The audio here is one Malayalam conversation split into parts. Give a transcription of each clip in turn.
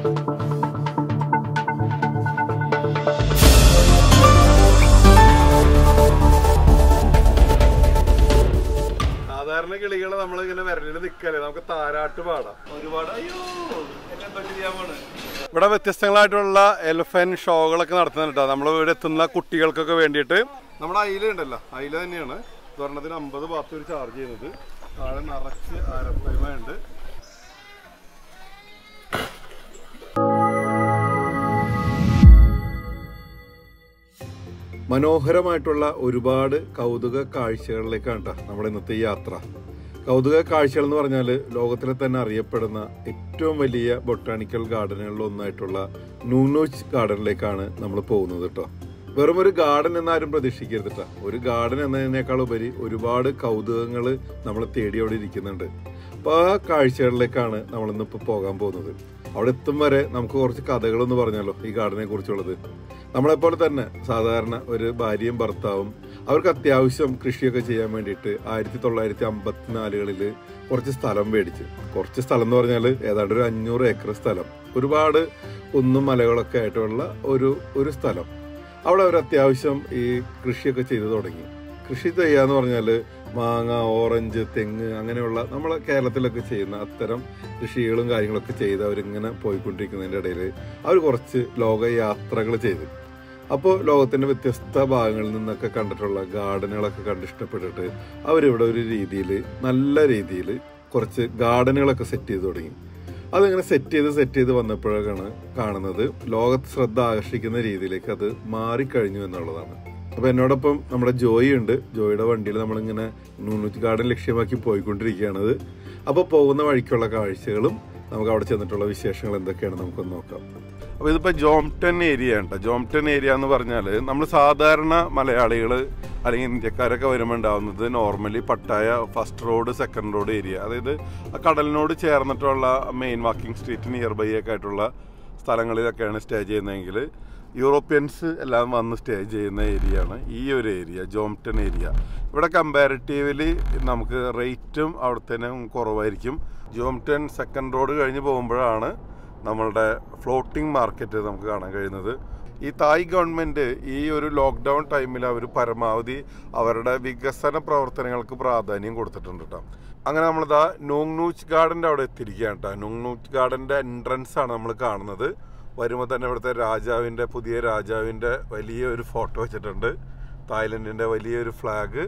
സാധാരണ കിളികളെ നമ്മൾ ഇങ്ങനെ വിരലിൽ നിൽക്കല്ലേ നമുക്ക് താരാട്ട് പാടാം ഒരുപാട് അയ്യോ എന്നെ പറ്റി ചെയ്യാൻ പോണ്. ഇവിടെ വ്യത്യസ്തങ്ങളായിട്ടുള്ള എലിഫൻ ഷോകളൊക്കെ നടത്തുന്നുണ്ട് കേട്ടോ നമ്മൾ ഇവിടെ എത്തുന്ന കുട്ടികൾക്കൊക്കെ വേണ്ടിയിട്ട് നമ്മുടെ അയില ഉണ്ടല്ലോ അയില തന്നെയാണ് സ്വർണത്തിന് അമ്പത് ബാത്ത് ഒരു ചാർജ് ചെയ്യുന്നത് താഴെ നിറച്ച് ആരപ്പയ്മ ഉണ്ട് മനോഹരമായിട്ടുള്ള ഒരുപാട് കൗതുക കാഴ്ചകളിലേക്കാണ് ട്ടോ നമ്മുടെ ഇന്നത്തെ ഈ യാത്ര കൗതുക കാഴ്ചകൾ എന്ന് പറഞ്ഞാൽ ലോകത്തിലെ തന്നെ അറിയപ്പെടുന്ന ഏറ്റവും വലിയ ബൊട്ടാണിക്കൽ ഗാർഡനുകളിൽ ഒന്നായിട്ടുള്ള നൂനോച്ച് ഗാർഡനിലേക്കാണ് നമ്മൾ പോകുന്നത് കേട്ടോ വെറും ഒരു ഗാർഡൻ എന്നാരും പ്രതീക്ഷിക്കരുത് ട്ടോ ഒരു ഗാർഡൻ എന്നതിനേക്കാൾ ഉപരി ഒരുപാട് കൗതുകങ്ങൾ നമ്മൾ തേടി അവിടെ ഇരിക്കുന്നുണ്ട് അപ്പോൾ ആ കാഴ്ചകളിലേക്കാണ് നമ്മൾ ഇന്നിപ്പോൾ പോകാൻ പോകുന്നത് അവിടെ എത്തും വരെ നമുക്ക് കുറച്ച് കഥകളൊന്ന് പറഞ്ഞാലോ ഈ ഗാർഡനെ കുറിച്ചുള്ളത് നമ്മളെപ്പോലെ തന്നെ സാധാരണ ഒരു ഭാര്യയും ഭർത്താവും അവർക്ക് അത്യാവശ്യം കൃഷിയൊക്കെ ചെയ്യാൻ വേണ്ടിയിട്ട് ആയിരത്തി തൊള്ളായിരത്തി അമ്പത്തിനാലുകളിൽ കുറച്ച് സ്ഥലം മേടിച്ചു കുറച്ച് സ്ഥലം എന്ന് പറഞ്ഞാൽ ഏതാണ്ട് ഒരു അഞ്ഞൂറ് ഏക്കർ സ്ഥലം ഒരുപാട് കുന്നും മലകളൊക്കെ ആയിട്ടുള്ള ഒരു ഒരു സ്ഥലം അവിടെ അവർ അത്യാവശ്യം ഈ കൃഷിയൊക്കെ ചെയ്തു തുടങ്ങി കൃഷി ചെയ്യാന്ന് പറഞ്ഞാൽ മാങ്ങ ഓറഞ്ച് തെങ്ങ് അങ്ങനെയുള്ള നമ്മളെ കേരളത്തിലൊക്കെ ചെയ്യുന്ന അത്തരം കൃഷികളും കാര്യങ്ങളൊക്കെ ചെയ്ത് അവരിങ്ങനെ പോയിക്കൊണ്ടിരിക്കുന്നതിൻ്റെ ഇടയിൽ അവർ കുറച്ച് ലോക യാത്രകൾ ചെയ്തു അപ്പോൾ ലോകത്തിന്റെ വ്യത്യസ്ത ഭാഗങ്ങളിൽ നിന്നൊക്കെ കണ്ടിട്ടുള്ള ഗാർഡനുകളൊക്കെ കണ്ട് ഇഷ്ടപ്പെട്ടിട്ട് അവരിവിടെ ഒരു രീതിയിൽ നല്ല രീതിയിൽ കുറച്ച് ഗാർഡനുകളൊക്കെ സെറ്റ് ചെയ്ത് തുടങ്ങി അതിങ്ങനെ സെറ്റ് ചെയ്ത് സെറ്റ് ചെയ്ത് വന്നപ്പോഴാണ് കാണുന്നത് ലോകത്ത് ശ്രദ്ധ ആകർഷിക്കുന്ന രീതിയിലേക്ക് അത് മാറിക്കഴിഞ്ഞു എന്നുള്ളതാണ് അപ്പൊ എന്നോടൊപ്പം നമ്മുടെ ജോയി ഉണ്ട് ജോയിയുടെ വണ്ടിയിൽ നമ്മളിങ്ങനെ നൂനൂറ്റി ഗാർഡൻ ലക്ഷ്യമാക്കി പോയിക്കൊണ്ടിരിക്കുകയാണത് അപ്പോൾ പോകുന്ന വഴിക്കുള്ള കാഴ്ചകളും നമുക്ക് അവിടെ ചെന്നിട്ടുള്ള വിശേഷങ്ങൾ എന്തൊക്കെയാണ് നമുക്കൊന്ന് നോക്കാം അപ്പോൾ ഇതിപ്പോൾ ജോംടൺ ഏരിയ ഉണ്ട് ജോംടൺ ഏരിയ എന്ന് പറഞ്ഞാൽ നമ്മൾ സാധാരണ മലയാളികൾ അല്ലെങ്കിൽ ഇന്ത്യക്കാരൊക്കെ വരുമ്പോൾ ഉണ്ടാവുന്നത് normally Pattaya first road second road area അതായത് ആ കടലിനോട് ചേർന്നിട്ടുള്ള main walking street nearby ഒക്കെ ആയിട്ടുള്ള സ്ഥലങ്ങളിലൊക്കെയാണ് സ്റ്റേ ചെയ്യുന്നതെങ്കിൽ യൂറോപ്യൻസ് എല്ലാം വന്ന് സ്റ്റേ ചെയ്യുന്ന ഏരിയ ആണ് ഈ ഒരു ഏരിയ ജോംടൺ ഏരിയ ഇവിടെ കമ്പാരിറ്റീവ്ലി നമുക്ക് റേറ്റും അവിടത്തേനും കുറവായിരിക്കും ജോംടൺ സെക്കൻഡ് റോഡ് കഴിഞ്ഞ് പോകുമ്പോഴാണ് നമ്മളുടെ ഫ്ലോട്ടിംഗ് മാർക്കറ്റ് നമുക്ക് കാണാൻ കഴിയുന്നത് ഈ തായ് ഗവൺമെൻറ് ഈ ഒരു ലോക്ക്ഡൗൺ ടൈമിൽ അവർ പരമാവധി അവരുടെ വികസന പ്രവർത്തനങ്ങൾക്ക് പ്രാധാന്യം കൊടുത്തിട്ടുണ്ട് കേട്ടോ അങ്ങനെ നമ്മളിതാ നോങ്നൂച്ച് ഗാർഡൻ്റെ അവിടെ എത്തിയിരിക്കുകയാണ് കേട്ടോ നോങ്നൂച്ച് ഗാർഡൻ്റെ എൻട്രൻസ് ആണ് നമ്മൾ കാണുന്നത് വരുമ്പോൾ തന്നെ ഇവിടുത്തെ രാജാവിൻ്റെ പുതിയ രാജാവിൻ്റെ വലിയ ഒരു ഫോട്ടോ വെച്ചിട്ടുണ്ട് തായ്ലൻഡിൻ്റെ വലിയൊരു ഫ്ലാഗ്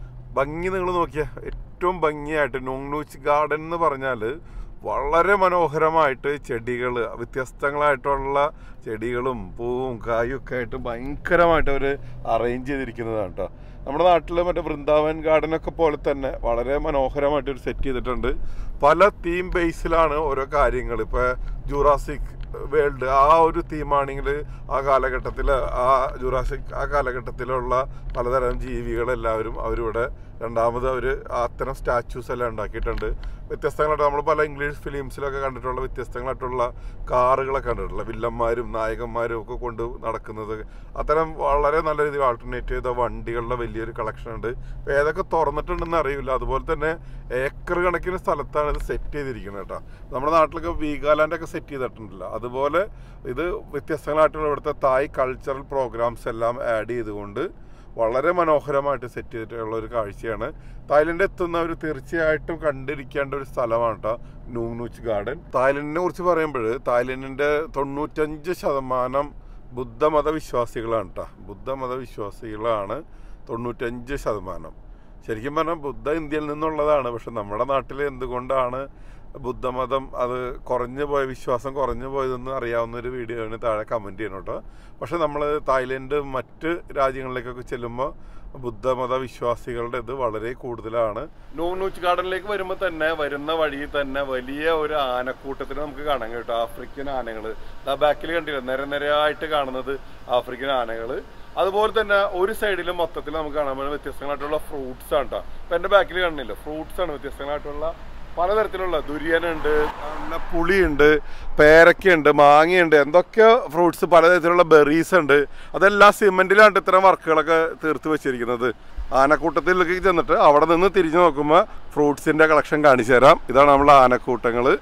ഭംഗി നിങ്ങൾ നോക്കിയാൽ ഏറ്റവും ഭംഗിയായിട്ട് നോങ്നൂച്ച് ഗാർഡൻ എന്ന് പറഞ്ഞാൽ വളരെ മനോഹരമായിട്ട് ചെടികൾ വ്യത്യസ്തങ്ങളായിട്ടുള്ള ചെടികളും പൂവും കായും ഒക്കെ ആയിട്ട് ഭയങ്കരമായിട്ട് അവർ അറേഞ്ച് ചെയ്തിരിക്കുന്നതാണ് കേട്ടോ നമ്മുടെ നാട്ടിൽ മറ്റേ വൃന്ദാവൻ ഗാർഡനൊക്കെ പോലെ തന്നെ വളരെ മനോഹരമായിട്ട് ഒരു സെറ്റ് ചെയ്തിട്ടുണ്ട് പല തീം ബേസിലാണ് ഓരോ കാര്യങ്ങൾ ഇപ്പോൾ ജൂറാസിക് വേൾഡ് ആ ഒരു തീമാണെങ്കിൽ ആ കാലഘട്ടത്തിൽ ആ ജുറാസിക് ആ കാലഘട്ടത്തിലുള്ള പലതരം ജീവികളെല്ലാവരും അവരിവിടെ രണ്ടാമത് അവർ അത്തരം സ്റ്റാച്യൂസ് എല്ലാം ഉണ്ടാക്കിയിട്ടുണ്ട് വ്യത്യസ്തങ്ങളായിട്ട് നമ്മൾ പല ഇംഗ്ലീഷ് ഫിലിംസിലൊക്കെ കണ്ടിട്ടുള്ള വ്യത്യസ്തങ്ങളായിട്ടുള്ള കാറുകളൊക്കെ കണ്ടിട്ടുള്ള വില്ലന്മാരും നായകന്മാരും ഒക്കെ കൊണ്ട് നടക്കുന്നത് അത്തരം വളരെ നല്ല രീതിയിൽ ആൾട്ടർനേറ്റ് ചെയ്ത വണ്ടികളുടെ വലിയൊരു കളക്ഷൻ ഉണ്ട് അപ്പോൾ ഏതൊക്കെ തുറന്നിട്ടുണ്ടെന്ന് അറിയില്ല അതുപോലെ തന്നെ ഏക്കർ കണക്കിന് സ്ഥലത്താണ് ഇത് സെറ്റ് ചെയ്തിരിക്കുന്നത് കേട്ടോ നമ്മുടെ നാട്ടിലൊക്കെ വീഗാലാൻഡ് ഒക്കെ സെറ്റ് ചെയ്തിട്ടുണ്ടല്ലോ അതുപോലെ ഇത് വ്യത്യസ്തങ്ങളായിട്ടുള്ള ഇവിടുത്തെ തായ് കൾച്ചറൽ പ്രോഗ്രാംസ് എല്ലാം ആഡ് ചെയ്തുകൊണ്ട് വളരെ മനോഹരമായിട്ട് സെറ്റ് ചെയ്തിട്ടുള്ള ഒരു കാഴ്ചയാണ് തായ്ലൻഡ് എത്തുന്നവർ തീർച്ചയായിട്ടും കണ്ടിരിക്കേണ്ട ഒരു സ്ഥലമാണ് കേട്ടോ നൂനൂച്ച് ഗാർഡൻ തായ്ലൻഡിനെ കുറിച്ച് പറയുമ്പോൾ തായ്ലൻഡിൻ്റെ തൊണ്ണൂറ്റഞ്ച് ശതമാനം ബുദ്ധമത വിശ്വാസികളാണ് കേട്ടോ ബുദ്ധമത വിശ്വാസികളാണ് തൊണ്ണൂറ്റഞ്ച് ശതമാനം ശരിക്കും പറഞ്ഞാൽ ബുദ്ധ ഇന്ത്യയിൽ നിന്നുള്ളതാണ് പക്ഷെ നമ്മുടെ നാട്ടിൽ എന്തുകൊണ്ടാണ് ബുദ്ധമതം അത് കുറഞ്ഞു പോയ വിശ്വാസം കുറഞ്ഞു പോയതെന്ന് അറിയാവുന്ന ഒരു വീഡിയോന് താഴെ കമൻറ്റ് ചെയ്യണം കേട്ടോ പക്ഷെ നമ്മൾ തായ്ലൻഡ് മറ്റ് രാജ്യങ്ങളിലേക്കൊക്കെ ചെല്ലുമ്പോൾ ബുദ്ധമത വിശ്വാസികളുടെ ഇത് വളരെ കൂടുതലാണ് നൂനൂച്ച് ഗാർഡനിലേക്ക് വരുമ്പോൾ തന്നെ വരുന്ന വഴിയിൽ തന്നെ വലിയ ഒരു ആനക്കൂട്ടത്തിന് നമുക്ക് കാണാൻ കേട്ടോ ആഫ്രിക്കൻ ആനകൾ ആ ബാക്കിൽ കണ്ടില്ല നിര നിരയായിട്ട് കാണുന്നത് ആഫ്രിക്കൻ ആനകൾ അതുപോലെ തന്നെ ഒരു സൈഡിൽ മൊത്തത്തിൽ നമുക്ക് കാണാൻ പറ്റുന്ന വ്യത്യസ്തങ്ങളായിട്ടുള്ള ഫ്രൂട്ട്സ് ആണ് കേട്ടോ ഇപ്പം എൻ്റെ ബാക്കിൽ കാണുന്നില്ല ഫ്രൂട്ട്സ് ആണ് വ്യത്യസ്തങ്ങളായിട്ടുള്ള പലതരത്തിലുള്ള ദുര്യനുണ്ട് പിന്നെ പുളിയുണ്ട് പേരക്കയുണ്ട് മാങ്ങയുണ്ട് എന്തൊക്കെ ഫ്രൂട്ട്സ് പലതരത്തിലുള്ള ബെറീസ് ഉണ്ട് അതെല്ലാം സിമെന്റിലാണ് ഇത്തരം വർക്കുകളൊക്കെ തീർത്ത് വെച്ചിരിക്കുന്നത് ആനക്കൂട്ടത്തിലേക്ക് ചെന്നിട്ട് അവിടെ നിന്ന് തിരിഞ്ഞു നോക്കുമ്പോൾ ഫ്രൂട്ട്സിന്റെ കളക്ഷൻ കാണിച്ചു തരാം ഇതാണ് നമ്മളെ ആനക്കൂട്ടങ്ങൾ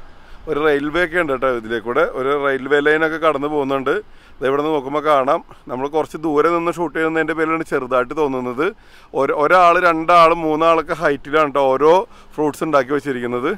ഒരു റെയിൽവേ ഒക്കെ ഉണ്ട് കേട്ടോ ഇതിലേക്കൂടെ ഒരു റെയിൽവേ ലൈനൊക്കെ കടന്നു പോകുന്നുണ്ട് ദേ ഇവിടെ നിന്ന് നോക്കുമ്പോൾ കാണാം നമ്മൾ കുറച്ച് ദൂരെ നിന്ന് ഷൂട്ട് ചെയ്യുന്നതിൻ്റെ പേരിലാണ് ചെറുതായിട്ട് തോന്നുന്നത് ഒരു ഒരാൾ രണ്ടാൾ മൂന്നാളൊക്കെ ഹൈറ്റിലാണ് കേട്ടോ ഓരോ ഫ്രൂട്ട്സ് ഉണ്ടാക്കി വെച്ചിരിക്കുന്നത്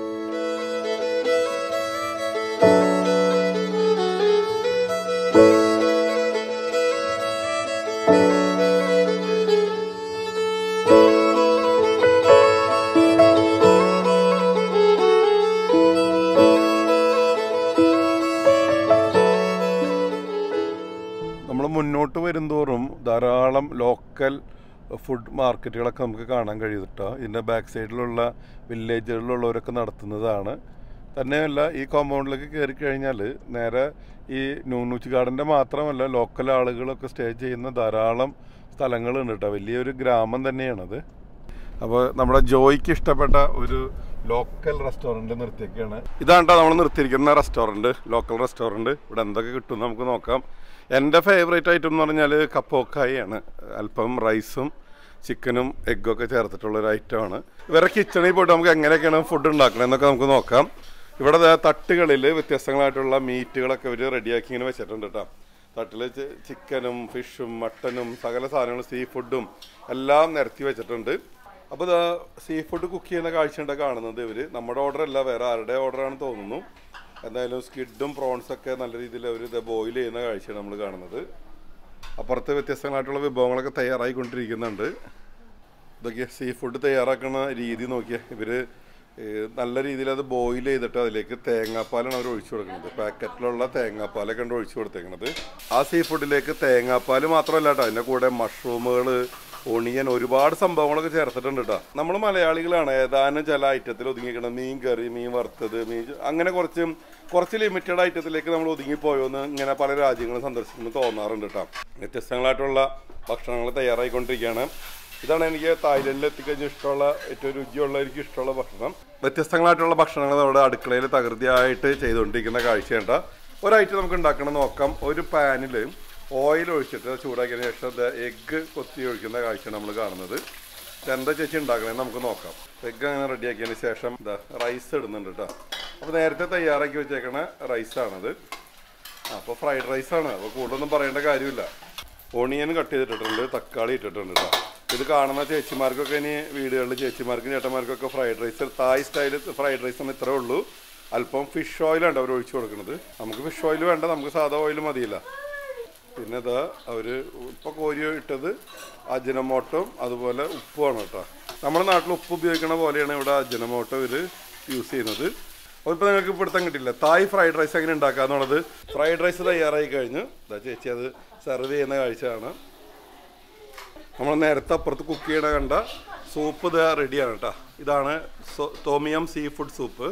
നമ്മൾ മുന്നോട്ട് വരുന്തോറും ധാരാളം ലോക്കൽ ഫുഡ് മാർക്കറ്റുകളൊക്കെ നമുക്ക് കാണാൻ കഴിയും കേട്ടോ ഇതിൻ്റെ ബാക്ക് സൈഡിലുള്ള വില്ലേജുകളിലുള്ളവരൊക്കെ നടത്തുന്നതാണ് തന്നെയല്ല ഈ കോമ്പൗണ്ടിലേക്ക് കയറി കഴിഞ്ഞാൽ നേരെ ഈ ന്യൂനൂച്ച് ഗാർഡൻ്റെ മാത്രമല്ല ലോക്കൽ ആളുകളൊക്കെ സ്റ്റേ ചെയ്യുന്ന ധാരാളം സ്ഥലങ്ങളുണ്ട് കേട്ടോ വലിയൊരു ഗ്രാമം തന്നെയാണത് അപ്പോൾ നമ്മുടെ ജോയ്ക്ക് ഇഷ്ടപ്പെട്ട ഒരു ലോക്കൽ റെസ്റ്റോറൻറ്റ് നിർത്തിയൊക്കെയാണ് ഇതാണ് ട്ടോ നമ്മൾ നിർത്തിയിരിക്കുന്ന റെസ്റ്റോറൻറ്റ് ലോക്കൽ റെസ്റ്റോറൻറ്റ് ഇവിടെ എന്തൊക്കെ കിട്ടും നമുക്ക് നോക്കാം എൻ്റെ ഫേവറേറ്റ് ഐറ്റം എന്ന് പറഞ്ഞാൽ കപ്പോക്കായാണ് അല്പം റൈസും ചിക്കനും എഗ്ഗും ഒക്കെ ചേർത്തിട്ടുള്ള ഒരു ഐറ്റമാണ് ഇവരുടെ കിച്ചണിൽ പോയിട്ട് നമുക്ക് എങ്ങനെയൊക്കെയാണ് ഫുഡ് ഉണ്ടാക്കുന്നത് എന്നൊക്കെ നമുക്ക് നോക്കാം ഇവിടെ ദേ തട്ടുകളിൽ വ്യത്യസ്തങ്ങളായിട്ടുള്ള മീറ്റുകളൊക്കെ ഇവർ റെഡിയാക്കി ഇങ്ങനെ വെച്ചിട്ടുണ്ട് കേട്ടോ തട്ടിൽ ചിക്കനും ഫിഷും മട്ടനും സകല സാധനങ്ങളും സീ ഫുഡും എല്ലാം നിരത്തി വെച്ചിട്ടുണ്ട് അപ്പോൾ ഇതാ സീ ഫുഡ് കുക്ക് ചെയ്യുന്ന കാഴ്ചയുണ്ട് കാണുന്നത് ഇവർ നമ്മുടെ ഓർഡർ അല്ല വേറെ ആരുടെ ഓർഡറാണ് തോന്നുന്നു എന്തായാലും സ്കിഡും പ്രോൺസ് ഒക്കെ നല്ല രീതിയിൽ അവർ ഇത് ബോയിൽ ചെയ്യുന്ന കാഴ്ചയാണ് നമ്മൾ കാണുന്നത് അപ്പുറത്ത് വ്യത്യസ്തങ്ങളായിട്ടുള്ള വിഭവങ്ങളൊക്കെ തയ്യാറായിക്കൊണ്ടിരിക്കുന്നുണ്ട് ഇതൊക്കെ സീ ഫുഡ് തയ്യാറാക്കുന്ന രീതി നോക്കിയാൽ ഇവർ നല്ല രീതിയിൽ അത് ബോയിൽ ചെയ്തിട്ട് അതിലേക്ക് തേങ്ങാപ്പാലാണ് അവർ ഒഴിച്ചു കൊടുക്കുന്നത് പാക്കറ്റിലുള്ള തേങ്ങാപ്പാലൊക്കെ ഉണ്ട് ഒഴിച്ചു കൊടുത്തേക്കുന്നത് ആ സീ ഫുഡിലേക്ക് തേങ്ങാപ്പാൽ മാത്രമല്ല കേട്ടോ അതിൻ്റെ കൂടെ മഷ്റൂമുകൾ ഒണിയൻ ഒരുപാട് സംഭവങ്ങളൊക്കെ ചേർത്തിട്ടുണ്ട് കേട്ടോ നമ്മൾ മലയാളികളാണ് ഏതാനും ചില ഐറ്റത്തിൽ ഒതുങ്ങിക്കണം മീൻ കറി മീൻ വറുത്തത് മീൻ ചു- അങ്ങനെ കുറച്ച് കുറച്ച് ലിമിറ്റഡ് ഐറ്റത്തിലേക്ക് നമ്മൾ ഒതുങ്ങിപ്പോയോ എന്ന് ഇങ്ങനെ പല രാജ്യങ്ങളും സന്ദർശിക്കുമ്പോൾ തോന്നാറുണ്ട് കേട്ടോ വ്യത്യസ്തങ്ങളായിട്ടുള്ള ഭക്ഷണങ്ങൾ തയ്യാറായിക്കൊണ്ടിരിക്കുകയാണ് ഇതാണ് എനിക്ക് തായ്ലൻഡിൽ എത്തിക്കഴിഞ്ഞ ഇഷ്ടമുള്ള ഏറ്റവും രുചിയുള്ള എനിക്ക് ഇഷ്ടമുള്ള ഭക്ഷണം വ്യത്യസ്തങ്ങളായിട്ടുള്ള ഭക്ഷണങ്ങൾ നമ്മുടെ അടുക്കളയിൽ തകൃതിയായിട്ട് ചെയ്തുകൊണ്ടിരിക്കുന്ന കാഴ്ചയുണ്ട് ഒരു ഐറ്റം നമുക്ക് ഉണ്ടാക്കണം നോക്കാം ഒരു പാനിൽ ഓയിൽ ഒഴിച്ചിട്ട് ചൂടാക്കിയതിന് ശേഷം എഗ്ഗ് കൊത്തി ഒഴിക്കുന്ന കാഴ്ചയാണ് നമ്മൾ കാണുന്നത് ഇത് എന്താ ചേച്ചി ഉണ്ടാക്കണേന്ന് നമുക്ക് നോക്കാം എഗ്ഗ് അങ്ങനെ റെഡിയാക്കിയതിന് ശേഷം എന്താ റൈസ് ഇടുന്നുണ്ട് കേട്ടോ അപ്പോൾ നേരത്തെ തയ്യാറാക്കി വെച്ചേക്കണ റൈസാണത് അപ്പോൾ ഫ്രൈഡ് റൈസാണ് അപ്പോൾ കൂടുതലൊന്നും പറയേണ്ട കാര്യമില്ല ഓണിയൻ കട്ട് ചെയ്തിട്ടിട്ടുണ്ട് തക്കാളി ഇട്ടിട്ടുണ്ട് കേട്ടോ ഇത് കാണുന്ന ചേച്ചിമാർക്കൊക്കെ ഇനി വീടുകളിൽ ചേച്ചിമാർക്കും ചേട്ടന്മാർക്കൊക്കെ fried rice Thai style fried rice എന്ന് ഇത്രേ ഉള്ളൂ അല്പം ഫിഷ് ഓയിലാണ് അവർ ഒഴിച്ചു കൊടുക്കുന്നത് നമുക്ക് ഫിഷ് ഓയിൽ വേണ്ട നമുക്ക് സാധാ ഓയിൽ മതിയില്ല പിന്നെ ഇതാ അവർ ഇപ്പോൾ കോരി ഇട്ടത് അജിനമോട്ടവും അതുപോലെ ഉപ്പുമാണ് കേട്ടോ നമ്മുടെ നാട്ടിൽ ഉപ്പ് ഉപയോഗിക്കണ പോലെയാണ് ഇവിടെ അജിനമോട്ടോ ഇവർ യൂസ് ചെയ്യുന്നത് അപ്പോൾ ഇപ്പോൾ നിങ്ങൾക്ക് പിടുത്തം കിട്ടില്ല തായ് ഫ്രൈഡ് റൈസ് എങ്ങനെ ഉണ്ടാക്കുക എന്നുള്ളത് ഫ്രൈഡ് റൈസ് തയ്യാറായി കഴിഞ്ഞു ഇതാ ചേച്ചി അത് സെർവ് ചെയ്യുന്ന കാഴ്ചയാണ് നമ്മൾ നേരത്തെ അപ്പുറത്ത് കുക്ക് ചെയ്യണ കണ്ട സൂപ്പ് ഇത് റെഡിയാണ് കേട്ടോ ഇതാണ് സോ- തോമിയം സീ ഫുഡ് സൂപ്പ്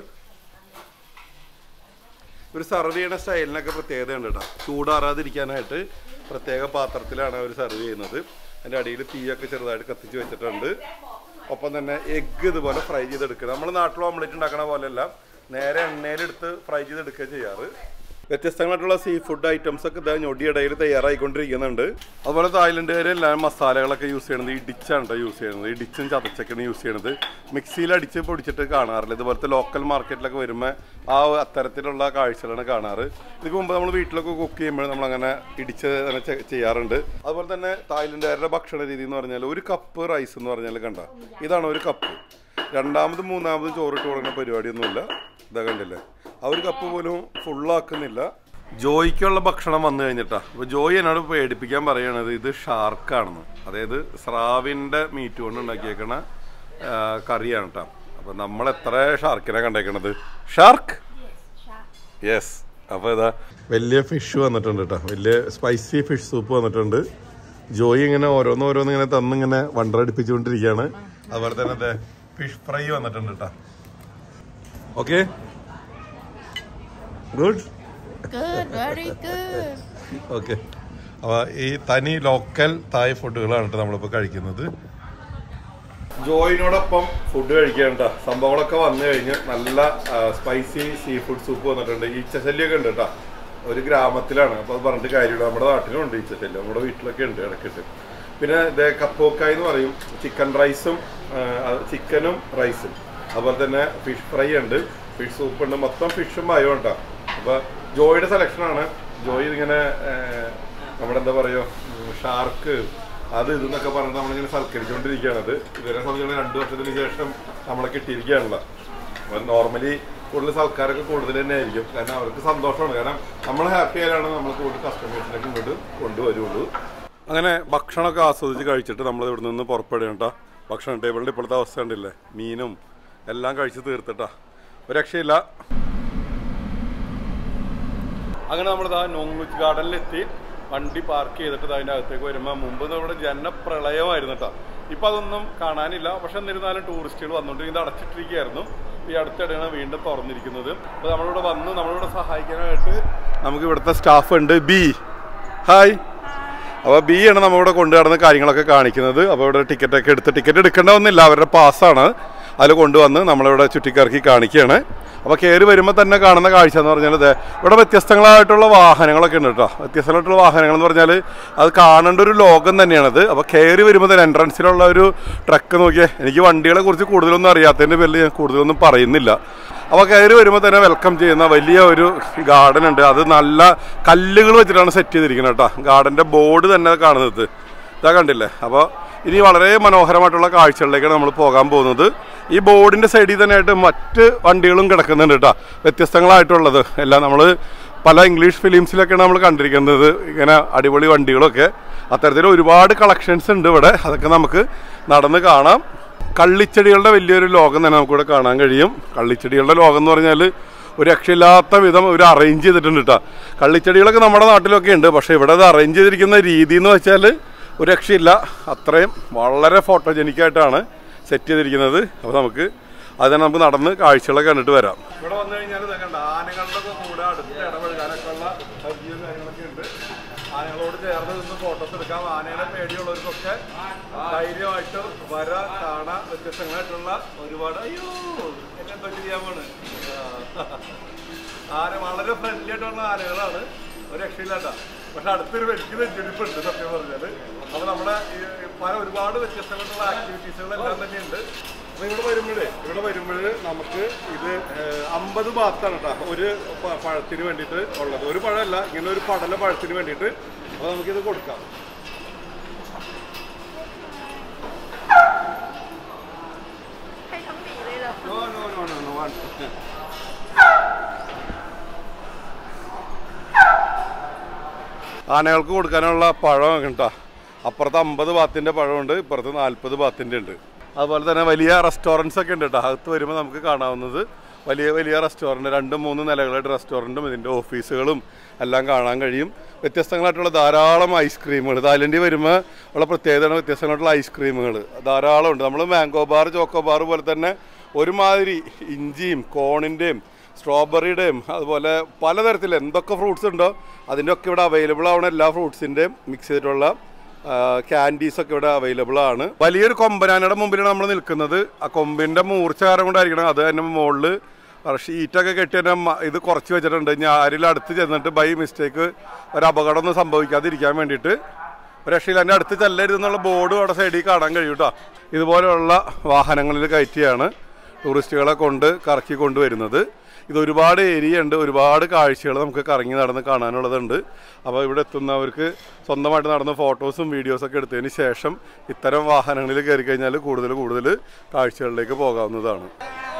ഒരു സെർവ് ചെയ്യണ സ്റ്റൈലിനൊക്കെ പ്രത്യേകത ഉണ്ട് കേട്ടോ ചൂടാറാതിരിക്കാനായിട്ട് പ്രത്യേക പാത്രത്തിലാണ് അവർ സെർവ് ചെയ്യുന്നത് അതിൻ്റെ അടിയിൽ തീയൊക്കെ ചെറുതായിട്ട് കത്തിച്ച് വെച്ചിട്ടുണ്ട് ഒപ്പം തന്നെ എഗ്ഗ് ഇതുപോലെ ഫ്രൈ ചെയ്തെടുക്കുക നമ്മൾ നാട്ടിൽ ഓംലെറ്റ് ഉണ്ടാക്കണ പോലെയല്ല നേരെ എണ്ണയിലെടുത്ത് ഫ്രൈ ചെയ്തെടുക്കുക ചെയ്യാറ് വ്യത്യസ്തമായിട്ടുള്ള സീ ഫുഡ് ഐറ്റംസ് ഒക്കെ ഇതാ ഞൊടിയിടയിൽ തയ്യാറായിക്കൊണ്ടിരിക്കുന്നുണ്ട് അതുപോലെ തായ്ലൻഡുകാർ എല്ലാം മസാലകളൊക്കെ യൂസ് ചെയ്യണത് ഈ ഡിച്ചാണ് കേട്ടോ യൂസ് ചെയ്യുന്നത് ഈ ഡിച്ചും ചതച്ചൊക്കെയാണ് യൂസ് ചെയ്യണത് മിക്സിയിൽ അടിച്ച് പൊടിച്ചിട്ട് കാണാറില്ല ഇതുപോലത്തെ ലോക്കൽ മാർക്കറ്റിലൊക്കെ വരുമ്പോൾ ആ അത്തരത്തിലുള്ള കാഴ്ചകളാണ് കാണാറ് ഇതിന് മുമ്പ് നമ്മൾ വീട്ടിലൊക്കെ കുക്ക് ചെയ്യുമ്പോൾ നമ്മൾ അങ്ങനെ ഇടിച്ച് തന്നെ ചെ- ചെയ്യാറുണ്ട് അതുപോലെ തന്നെ തായ്ലൻഡുകാരുടെ ഭക്ഷണ രീതി എന്ന് പറഞ്ഞാൽ ഒരു കപ്പ് റൈസ് എന്ന് പറഞ്ഞാൽ കണ്ട ഇതാണ് ഒരു കപ്പ് രണ്ടാമതും മൂന്നാമതും ചോറിട്ട് കൊടുക്കുന്ന പരിപാടിയൊന്നുമില്ല ഇതാ കണ്ടില്ലേ ആ ഒരു കപ്പ് പോലും ഫുള്ളാക്കുന്നില്ല ജോയിക്കുള്ള ഭക്ഷണം വന്നു കഴിഞ്ഞിട്ടാ അപ്പോൾ ജോയി എന്നോട് പേടിപ്പിക്കാൻ പറയണത് ഇത് ഷാർക്കാണെന്ന് അതായത് സ്രാവിൻ്റെ മീറ്റ് കൊണ്ട് ഉണ്ടാക്കിയേക്കണ ആ, കറിയാണ് കേട്ടോ അപ്പോൾ നമ്മൾ എത്ര ഷാർക്കിനെ കണ്ടേക്കണത് ഷാർക്ക് യെസ് അപ്പോൾ ഇതാ വലിയ ഫിഷ് വന്നിട്ടുണ്ട് കേട്ടോ വലിയ സ്പൈസി ഫിഷ് സൂപ്പ് വന്നിട്ടുണ്ട് ജോയി ഇങ്ങനെ ഓരോന്ന് ഓരോന്ന് ഇങ്ങനെ തന്നിങ്ങനെ വണ്ടറടിപ്പിച്ചുകൊണ്ടിരിക്കുകയാണ് അതുപോലെ തന്നെ അതെ ഫിഷ് ഫ്രൈ വന്നിട്ടുണ്ട് കേട്ടോ okay good Good, very good. Okay അപ്പോൾ ഈ തനി ലോക്കൽ തായ് ഫുഡുകളാണ് കേട്ടോ നമ്മളിപ്പോൾ കഴിക്കുന്നത് ജോയിനോടൊപ്പം ഫുഡ് കഴിക്കേണ്ട സംഭവങ്ങളൊക്കെ വന്നു കഴിഞ്ഞ് നല്ല സ്പൈസി സീ ഫുഡ് സൂപ്പ് വന്നിട്ടുണ്ട് ഈച്ചശല്യമൊക്കെ ഉണ്ട് കേട്ടോ ഒരു ഗ്രാമത്തിലാണ് അപ്പോൾ അത് പറഞ്ഞിട്ട് കാര്യമില്ല നമ്മുടെ നാട്ടിലും ഉണ്ട് ഈച്ചശല്യം നമ്മുടെ വീട്ടിലൊക്കെ ഉണ്ട് ഇടയ്ക്കിട്ട് പിന്നെ ഇത് കപ്പോക്കായ് എന്ന് പറയും ചിക്കൻ റൈസും ചിക്കനും റൈസും അതുപോലെ തന്നെ ഫിഷ് ഫ്രൈ ഉണ്ട് ഫിഷ് സൂപ്പ് ഉണ്ട് മൊത്തം ഫിഷും മയോ കേട്ടോ അപ്പൊ ജോയിയുടെ സെലക്ഷൻ ആണ് ജോയി ഇങ്ങനെ ഏർ, നമ്മുടെ എന്താ പറയുക ഷാർക്ക് അത് ഇതെന്നൊക്കെ പറഞ്ഞിട്ട് നമ്മളിങ്ങനെ സൽക്കരിച്ചുകൊണ്ടിരിക്കുകയാണ് അത് ഇതുവരെ സംബന്ധിച്ച് രണ്ടു വർഷത്തിന് ശേഷം നമ്മളെ കിട്ടിയിരിക്കുകയാണല്ലോ അപ്പം നോർമലി കൂടുതൽ സൽക്കാരൊക്കെ കൂടുതൽ തന്നെ ആയിരിക്കും കാരണം അവർക്ക് സന്തോഷമാണ് കാരണം നമ്മൾ ഹാപ്പി ആയാലാണ് നമ്മൾ കൂടുതൽ കസ്റ്റമേഴ്സിനൊക്കെ ഇങ്ങോട്ട് കൊണ്ടുവരുള്ളൂ അങ്ങനെ ഭക്ഷണമൊക്കെ ആസ്വദിച്ച് കഴിച്ചിട്ട് നമ്മൾ ഇവിടെ നിന്ന് പുറപ്പെടുകയാണ് കേട്ടോ ഭക്ഷണം ടേബിളിൻ്റെ ഇപ്പോഴത്തെ അവസ്ഥ ഉണ്ടല്ലേ മീനും എല്ലാം കഴിച്ച് തീർത്തിട്ടാ ഒരു രക്ഷയില്ല അങ്ങനെ നമ്മൾ ഇതാ നോങ്ലൂച്ച് ഗാർഡനിലെത്തി വണ്ടി പാർക്ക് ചെയ്തിട്ട് ദാ അതിൻ്റെ അകത്തേക്ക് വരുമ്പോൾ മുമ്പ് നമ്മുടെ ജനപ്രളയമായിരുന്നു കേട്ടോ ഇപ്പം അതൊന്നും കാണാനില്ല പക്ഷെ എന്നിരുന്നാലും ടൂറിസ്റ്റുകൾ വന്നുകൊണ്ടിരിക്കുന്നത് അടച്ചിട്ടിരിക്കുകയായിരുന്നു ഈ അടുത്തിടെയാണ് വീണ്ടും തുറന്നിരിക്കുന്നത് അപ്പോൾ നമ്മളിവിടെ വന്ന് നമ്മളിവിടെ സഹായിക്കാനായിട്ട് നമുക്ക് ഇവിടുത്തെ സ്റ്റാഫ് ഉണ്ട് ബി ഹായ് അപ്പോൾ ബി ആണ് നമ്മളിവിടെ കൊണ്ടു നടന്ന് കാര്യങ്ങളൊക്കെ കാണിക്കുന്നത് അപ്പോൾ ഇവിടെ ടിക്കറ്റൊക്കെ എടുത്ത് ടിക്കറ്റ് എടുക്കേണ്ടതൊന്നുമില്ല അവരുടെ പാസ്സാണ് അതിൽ കൊണ്ടുവന്ന് നമ്മളിവിടെ ചുറ്റിക്കറക്കി കാണിക്കുകയാണ് അപ്പോൾ കയറി വരുമ്പോൾ തന്നെ കാണുന്ന കാഴ്ച എന്ന് പറഞ്ഞാൽ ദേ ഇവിടെ വ്യത്യസ്തങ്ങളായിട്ടുള്ള വാഹനങ്ങളൊക്കെ ഉണ്ട് കേട്ടോ വ്യത്യസ്തമായിട്ടുള്ള വാഹനങ്ങൾ എന്ന് പറഞ്ഞാൽ അത് കാണേണ്ട ഒരു ലോകം തന്നെയാണത് അപ്പോൾ കയറി വരുമ്പോൾ തന്നെ എൻട്രൻസിലുള്ള ഒരു ട്രക്ക് നോക്കിയേ എനിക്ക് വണ്ടികളെ കുറിച്ച് കൂടുതലൊന്നും അറിയാത്തതിൻ്റെ പേരിൽ ഞാൻ കൂടുതലൊന്നും പറയുന്നില്ല അപ്പോൾ കയറി വരുമ്പോൾ തന്നെ വെൽക്കം ചെയ്യുന്ന വലിയ ഒരു ഗാർഡൻ ഉണ്ട് അത് നല്ല കല്ലുകൾ വെച്ചിട്ടാണ് സെറ്റ് ചെയ്തിരിക്കുന്നത് കേട്ടോ ഗാർഡൻ്റെ ബോർഡ് തന്നെ കാണുന്നത് ഇതാ കണ്ടില്ലേ അപ്പോൾ ഇനി വളരെ മനോഹരമായിട്ടുള്ള കാഴ്ചകളിലേക്കാണ് നമ്മൾ പോകാൻ പോകുന്നത് ഈ ബോർഡിൻ്റെ സൈഡിൽ തന്നെയായിട്ട് മറ്റ് വണ്ടികളും കിടക്കുന്നുണ്ട് കേട്ടോ വ്യത്യസ്തങ്ങളായിട്ടുള്ളത് എല്ലാം നമ്മൾ പല ഇംഗ്ലീഷ് ഫിലിംസിലൊക്കെയാണ് നമ്മൾ കണ്ടിരിക്കുന്നത് ഇങ്ങനെ അടിപൊളി വണ്ടികളൊക്കെ അത്തരത്തിൽ ഒരുപാട് കളക്ഷൻസ് ഉണ്ട് ഇവിടെ അതൊക്കെ നമുക്ക് നടന്ന് കാണാം കള്ളിച്ചെടികളുടെ വലിയൊരു ലോകം തന്നെ നമുക്കിവിടെ കാണാൻ കഴിയും കള്ളിച്ചെടികളുടെ ലോകം എന്ന് പറഞ്ഞാൽ ഒരു രക്ഷയില്ലാത്ത വിധം ഒരു അറേഞ്ച് ചെയ്തിട്ടുണ്ട് കേട്ടോ കള്ളിച്ചെടികളൊക്കെ നമ്മുടെ നാട്ടിലൊക്കെ ഉണ്ട് പക്ഷേ ഇവിടെ അത് അറേഞ്ച് ചെയ്തിരിക്കുന്ന രീതി എന്ന് വെച്ചാൽ ഒരു രക്ഷയില്ല അത്രയും വളരെ ഫോട്ടോജനിക്കായിട്ടാണ് സെറ്റ് ചെയ്തിരിക്കുന്നത് അപ്പോൾ നമുക്ക് അതിനെ നമുക്ക് നടന്ന് കാഴ്ചകളൊക്കെ കണ്ടിട്ട് വരാം ഇവിടെ വന്നു കഴിഞ്ഞാൽ ആനകളുടെ കൂടെ അടുത്ത് ഇടപഴകാനൊക്കെ ഉള്ള സൗകര്യവും കാര്യങ്ങളൊക്കെ ഉണ്ട് ആനകളോട് ചേർന്ന് നിന്ന് ഫോട്ടോസ് എടുക്കാം ആനകളെ പേടിയുള്ളവർക്കൊക്കെ ധൈര്യമായിട്ട് വര കാണാൻ വ്യത്യസ്തങ്ങളായിട്ടുള്ള ഒരുപാട് അയ്യോ എന്നെ എന്താ ചെയ്യാൻ പോണ് ആന വളരെ ഫ്രണ്ട്ലി ആയിട്ടുള്ള ആനകളാണ് ഒരു രക്ഷയില്ലാട്ട പക്ഷെ അടുത്തൊരു വ്യക്തി നെഞ്ചെടുപ്പുണ്ട് സത്യം പറഞ്ഞാല് അപ്പൊ നമ്മുടെ ഈ പല ഒരുപാട് വ്യത്യസ്തമായിട്ടുള്ള ആക്ടിവിറ്റീസുകളെല്ലാം തന്നെ ഉണ്ട് അപ്പൊ ഇവിടെ വരുമ്പോഴേ ഇവിടെ വരുമ്പോൾ നമുക്ക് ഇത് അമ്പത് ബാത്താണ് കേട്ടോ ഒരു പ- പഴത്തിന് വേണ്ടിയിട്ട് ഉള്ളത് ഒരു പഴമല്ല ഇങ്ങനെ ഒരു പടല പഴത്തിന് വേണ്ടിയിട്ട് അപ്പൊ നമുക്കിത് കൊടുക്കാം No, no, no, no, no, one. ആനകൾക്ക് കൊടുക്കാനുള്ള പഴം കേട്ടോ അപ്പുറത്ത് അമ്പത് ബാത്തിൻ്റെ പഴമുണ്ട് ഇപ്പുറത്ത് നാൽപ്പത് ബാത്തിൻ്റെ ഉണ്ട് അതുപോലെ തന്നെ വലിയ റെസ്റ്റോറൻറ്റ്സ് ഒക്കെ ഉണ്ട് കേട്ടോ അകത്ത് വരുമ്പോൾ നമുക്ക് കാണാവുന്നത് വലിയ വലിയ റെസ്റ്റോറൻറ്റ് രണ്ടും മൂന്നും നിലകളായിട്ട് റെസ്റ്റോറൻറ്റും ഇതിൻ്റെ ഓഫീസുകളും എല്ലാം കാണാൻ കഴിയും വ്യത്യസ്തങ്ങളായിട്ടുള്ള ധാരാളം ഐസ്ക്രീമുകൾ തായ്ലൻഡിൽ വരുമ്പോൾ ഉള്ള പ്രത്യേകതയാണ് വ്യത്യസ്തങ്ങളായിട്ടുള്ള ഐസ്ക്രീമുകൾ ധാരാളം ഉണ്ട് നമ്മൾ മാംഗോ ബാർ ചോക്കോ ബാർ പോലെ തന്നെ ഒരുമാതിരി ഇഞ്ചിയും കോണിൻ്റെയും സ്ട്രോബെറിയുടെയും അതുപോലെ പലതരത്തിൽ എന്തൊക്കെ ഫ്രൂട്ട്സ് ഉണ്ടോ അതിൻ്റെ ഒക്കെ ഇവിടെ അവൈലബിൾ ആവണ എല്ലാ ഫ്രൂട്ട്സിൻ്റെയും മിക്സ് ചെയ്തിട്ടുള്ള ക്യാൻഡീസ് ഒക്കെ ഇവിടെ അവൈലബിൾ ആണ് വലിയൊരു കൊമ്പനാനയുടെ മുമ്പിലാണ് നമ്മൾ നിൽക്കുന്നത് ആ കൊമ്പിൻ്റെ മൂർച്ച കാരണം കൊണ്ടായിരിക്കണം അത് തന്നെ മുകളിൽ ഷീറ്റൊക്കെ കെട്ടി തന്നെ മ- ഇത് കുറച്ച് വെച്ചിട്ടുണ്ട് ഇനി ആരെങ്കിലും അടുത്ത് ചെന്നിട്ട് ബൈ മിസ്റ്റേക്ക് ഒരു അപകടമൊന്നും സംഭവിക്കാതിരിക്കാൻ വേണ്ടിയിട്ട് ഒരു രക്ഷയിൽ എൻ്റെ അടുത്ത് ചെല്ലരുതെന്നുള്ള ബോർഡും അവിടെ സൈഡിൽ കാണാൻ കഴിയും കേട്ടോ ഇതുപോലെയുള്ള വാഹനങ്ങളിൽ കയറ്റിയാണ് ടൂറിസ്റ്റുകളെ കൊണ്ട് കറക്കി കൊണ്ടുവരുന്നത് ഇത് ഒരുപാട് ഏരിയ ഉണ്ട് ഒരുപാട് കാഴ്ചകൾ നമുക്ക് കറങ്ങി നടന്ന് കാണാനുള്ളതുണ്ട് അപ്പോൾ ഇവിടെ എത്തുന്നവർക്ക് സ്വന്തമായിട്ട് നടന്ന ഫോട്ടോസും വീഡിയോസൊക്കെ എടുത്തതിന് ശേഷം ഇത്തരം വാഹനങ്ങളിൽ കയറി കഴിഞ്ഞാൽ കൂടുതൽ കൂടുതൽ കാഴ്ചകളിലേക്ക് പോകാവുന്നതാണ്